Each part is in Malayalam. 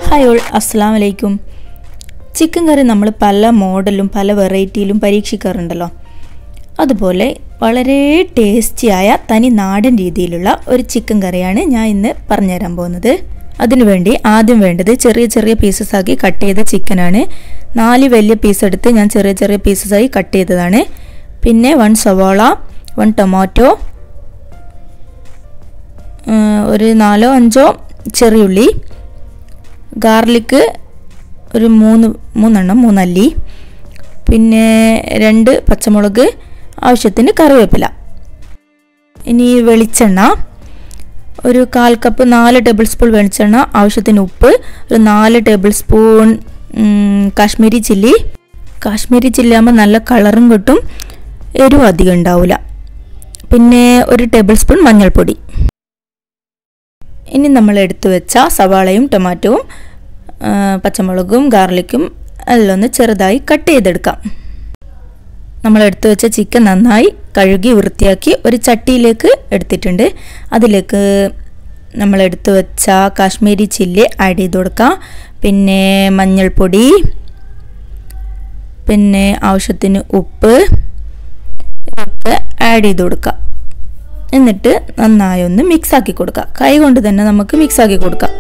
ഹായ് ഓൾ അസ്സാം വലൈക്കും ചിക്കൻ കറി നമ്മൾ പല മോഡലും പല വെറൈറ്റിയിലും പരീക്ഷിക്കാറുണ്ടല്ലോ അതുപോലെ വളരെ ടേസ്റ്റിയായ തനി നാടൻ രീതിയിലുള്ള ഒരു ചിക്കൻ കറിയാണ് ഞാൻ ഇന്ന് പറഞ്ഞുതരാൻ പോകുന്നത് അതിനുവേണ്ടി ആദ്യം വേണ്ടത് ചെറിയ ചെറിയ പീസസ് ആക്കി കട്ട് ചെയ്ത ചിക്കനാണ് നാല് വലിയ പീസ് എടുത്ത് ഞാൻ ചെറിയ ചെറിയ പീസസ് ആയി കട്ട് ചെയ്തതാണ് പിന്നെ വൺ സവാള വൺ ടൊമാറ്റോ ഒരു നാലോ അഞ്ചോ ചെറിയുള്ളി ഗാർലിക്ക് ഒരു മൂന്ന് മൂന്നെണ്ണം മൂന്നല്ലി പിന്നെ രണ്ട് പച്ചമുളക് ആവശ്യത്തിന് കറിവേപ്പില ഇനി വെളിച്ചെണ്ണ ഒരു കാൽ കപ്പ് നാല് ടേബിൾ സ്പൂൺ വെളിച്ചെണ്ണ ആവശ്യത്തിന് ഉപ്പ് ഒരു നാല് tablespoon Kashmiri chilli Kashmiri chilli ആകുമ്പോൾ നല്ല കളറും കിട്ടും എരിവും അധികം ഉണ്ടാവില്ല പിന്നെ ഒരു ടേബിൾ സ്പൂൺ മഞ്ഞൾപ്പൊടി ഇനി നമ്മൾ എടുത്തു വെച്ച സവാളയും ടൊമാറ്റോവും പച്ചമുളകും ഗാർലിക്കും എല്ലാം ഒന്ന് ചെറുതായി കട്ട് ചെയ്തെടുക്കാം നമ്മൾ എടുത്തു വെച്ച ചിക്കൻ നന്നായി കഴുകി വൃത്തിയാക്കി ഒരു ചട്ടിയിലേക്ക് എടുത്തിട്ടുണ്ട് അതിലേക്ക് നമ്മൾ എടുത്തു വെച്ച കാശ്മീരി ചില്ലി ആഡ് ചെയ്ത് കൊടുക്കാം പിന്നെ മഞ്ഞൾപ്പൊടി പിന്നെ ആവശ്യത്തിന് ഉപ്പ് ഇതൊക്കെ ആഡ് ചെയ്ത് കൊടുക്കാം എന്നിട്ട് നന്നായി ഒന്ന് മിക്സ് ആക്കി കൊടുക്കുക കൈ കൊണ്ട് തന്നെ നമുക്ക് മിക്സ് ആക്കി കൊടുക്കാം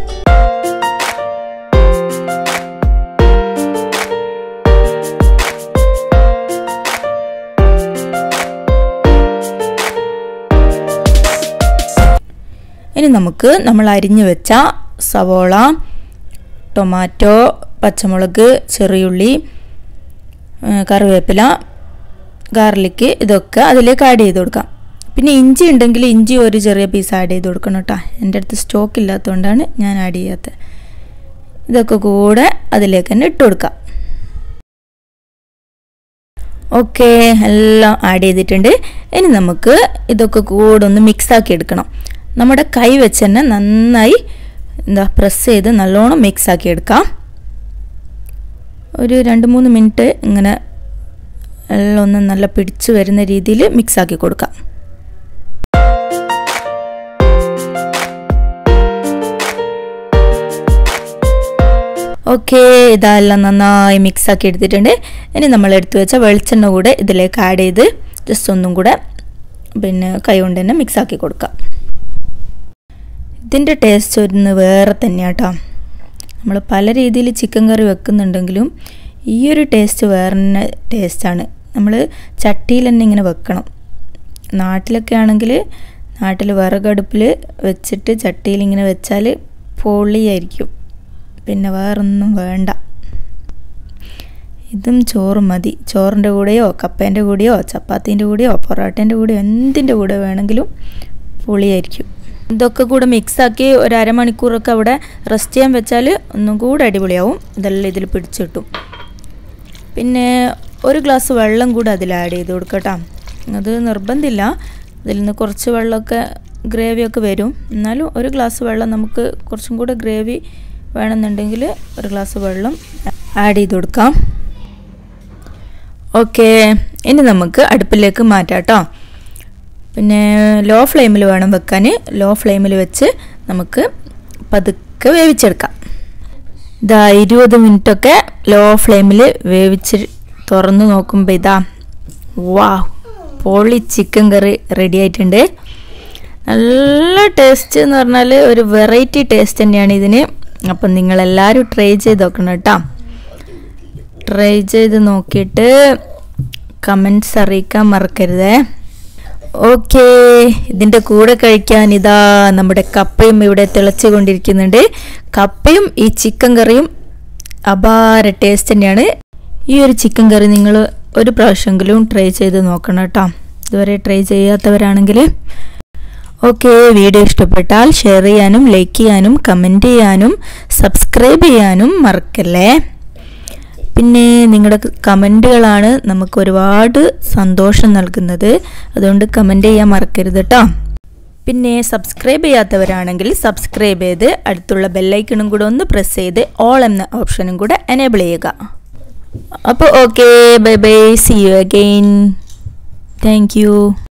ഇനി നമുക്ക് നമ്മൾ അരിഞ്ഞു വെച്ച സവോള ടൊമാറ്റോ പച്ചമുളക് ചെറിയുള്ളി കറിവേപ്പില ഗാർലിക്ക് ഇതൊക്കെ അതിലേക്ക് ആഡ് ചെയ്ത് കൊടുക്കാം പിന്നെ ഇഞ്ചി ഉണ്ടെങ്കിൽ ഇഞ്ചി ഒരു ചെറിയ പീസ് ആഡ് ചെയ്ത് കൊടുക്കണം കേട്ടോ എൻ്റെ അടുത്ത് സ്റ്റോക്ക് ഇല്ലാത്തതുകൊണ്ടാണ് ഞാൻ ആഡ് ചെയ്യാത്തത് ഇതൊക്കെ കൂടെ അതിലേക്ക് തന്നെ ഇട്ട് കൊടുക്കാം ഓക്കെ എല്ലാം ആഡ് ചെയ്തിട്ടുണ്ട് ഇനി നമുക്ക് ഇതൊക്കെ കൂടെ ഒന്ന് മിക്സ് ആക്കി എടുക്കണം നമ്മുടെ കൈ വെച്ച് തന്നെ നന്നായി എന്താ പ്രസ് ചെയ്ത് നല്ലോണം മിക്സ് ആക്കി എടുക്കാം ഒരു രണ്ട് മൂന്ന് മിനിറ്റ് ഇങ്ങനെ എല്ലാം ഒന്ന് നല്ല പിടിച്ചു വരുന്ന രീതിയിൽ മിക്സ് ആക്കി കൊടുക്കാം ഓക്കെ ഇതെല്ലാം നന്നായി മിക്സ് ആക്കി എടുത്തിട്ടുണ്ട് ഇനി നമ്മൾ എടുത്തു വെച്ച വെളിച്ചെണ്ണ കൂടെ ഇതിലേക്ക് ആഡ് ചെയ്ത് ജസ്റ്റ് ഒന്നും കൂടെ പിന്നെ കൈ കൊണ്ട് തന്നെ മിക്സ് ആക്കി കൊടുക്കാം ഇതിൻ്റെ ടേസ്റ്റ് ഒന്ന് വേറെ തന്നെയാട്ടോ നമ്മൾ പല രീതിയിൽ ചിക്കൻ കറി വെക്കുന്നുണ്ടെങ്കിലും ഈ ഒരു ടേസ്റ്റ് വേറെ ടേസ്റ്റാണ് നമ്മൾ ചട്ടിയിൽ തന്നെ ഇങ്ങനെ വെക്കണം നാട്ടിലൊക്കെ ആണെങ്കിൽ നാട്ടിൽ വിറകടുപ്പിൽ വെച്ചിട്ട് ചട്ടിയിൽ ഇങ്ങനെ വെച്ചാൽ പൊളിയായിരിക്കും പിന്നെ വേറൊന്നും വേണ്ട ഇതും ചോറ് മതി ചോറിൻ്റെ കൂടെയോ കപ്പേൻ്റെ കൂടെയോ ചപ്പാത്തീൻ്റെ കൂടെയോ പൊറോട്ടേൻ്റെ കൂടെയോ എന്തിൻ്റെ കൂടെ വേണമെങ്കിലും പൊളിയായിരിക്കും ഇതൊക്കെ കൂടെ മിക്സാക്കി ഒരു അരമണിക്കൂറൊക്കെ അവിടെ റെസ്റ്റ് ചെയ്യാൻ വെച്ചാൽ ഒന്നും കൂടെ അടിപൊളിയാവും ഇതെല്ലാം ഇതിൽ പിടിച്ചു കിട്ടും പിന്നെ ഒരു ഗ്ലാസ് വെള്ളം കൂടെ അതിൽ ആഡ് ചെയ്ത് കൊടുക്കട്ടോ അത് നിർബന്ധമില്ല ഇതിൽ നിന്ന് കുറച്ച് വെള്ളമൊക്കെ ഗ്രേവിയൊക്കെ വരും എന്നാലും ഒരു ഗ്ലാസ് വെള്ളം നമുക്ക് കുറച്ചും കൂടെ ഗ്രേവി വേണമെന്നുണ്ടെങ്കിൽ ഒരു ഗ്ലാസ് വെള്ളം ആഡ് ചെയ്ത് കൊടുക്കാം ഓക്കെ ഇനി നമുക്ക് അടുപ്പിലേക്ക് മാറ്റാം കേട്ടോ പിന്നെ ലോ ഫ്ലെയിമിൽ വേണം വെക്കാൻ ലോ ഫ്ലെയിമിൽ വെച്ച് നമുക്ക് പതുക്കെ വേവിച്ചെടുക്കാം ഇതാ ഇരുപത് മിനിറ്റൊക്കെ ലോ ഫ്ലെയിമിൽ വേവിച്ച് തുറന്ന് നോക്കുമ്പോൾ ഇതാ വാ പൊളി ചിക്കൻ കറി റെഡി ആയിട്ടുണ്ട് നല്ല ടേസ്റ്റ് എന്ന് പറഞ്ഞാൽ ഒരു വെറൈറ്റി ടേസ്റ്റ് തന്നെയാണ് ഇതിന് അപ്പം നിങ്ങളെല്ലാവരും ട്രൈ ചെയ്ത് നോക്കണം കേട്ടോ ട്രൈ ചെയ്ത് നോക്കിയിട്ട് കമൻസ് അറിയിക്കാൻ മറക്കരുതേ ഓക്കെ ഇതിൻ്റെ കൂടെ കഴിക്കാൻ ഇതാ നമ്മുടെ കപ്പയും ഇവിടെ തിളച്ചു കൊണ്ടിരിക്കുന്നുണ്ട് കപ്പയും ഈ ചിക്കൻ കറിയും അപാര ടേസ്റ്റ് തന്നെയാണ് ഈ ഒരു ചിക്കൻ കറി നിങ്ങൾ ഒരു പ്രാവശ്യമെങ്കിലും ട്രൈ ചെയ്ത് നോക്കണം കേട്ടോ ഇതുവരെ ട്രൈ ചെയ്യാത്തവരാണെങ്കിൽ ഓക്കെ വീഡിയോ ഇഷ്ടപ്പെട്ടാൽ ഷെയർ ചെയ്യാനും ലൈക്ക് ചെയ്യാനും കമൻറ്റ് ചെയ്യാനും സബ്സ്ക്രൈബ് ചെയ്യാനും മറക്കല്ലേ പിന്നെ നിങ്ങളുടെ കമൻറ്റുകളാണ് നമുക്ക് ഒരുപാട് സന്തോഷം നൽകുന്നത് അതുകൊണ്ട് കമൻറ്റ് ചെയ്യാൻ മറക്കരുത് കേട്ടോ പിന്നെ സബ്സ്ക്രൈബ് ചെയ്യാത്തവരാണെങ്കിൽ സബ്സ്ക്രൈബ് ചെയ്ത് അടുത്തുള്ള ബെല്ലൈക്കണും കൂടെ ഒന്ന് പ്രസ് ചെയ്ത് ഓൾ എന്ന ഓപ്ഷനും കൂടെ എനേബിൾ ചെയ്യുക അപ്പോൾ okay bye bye see you again thank U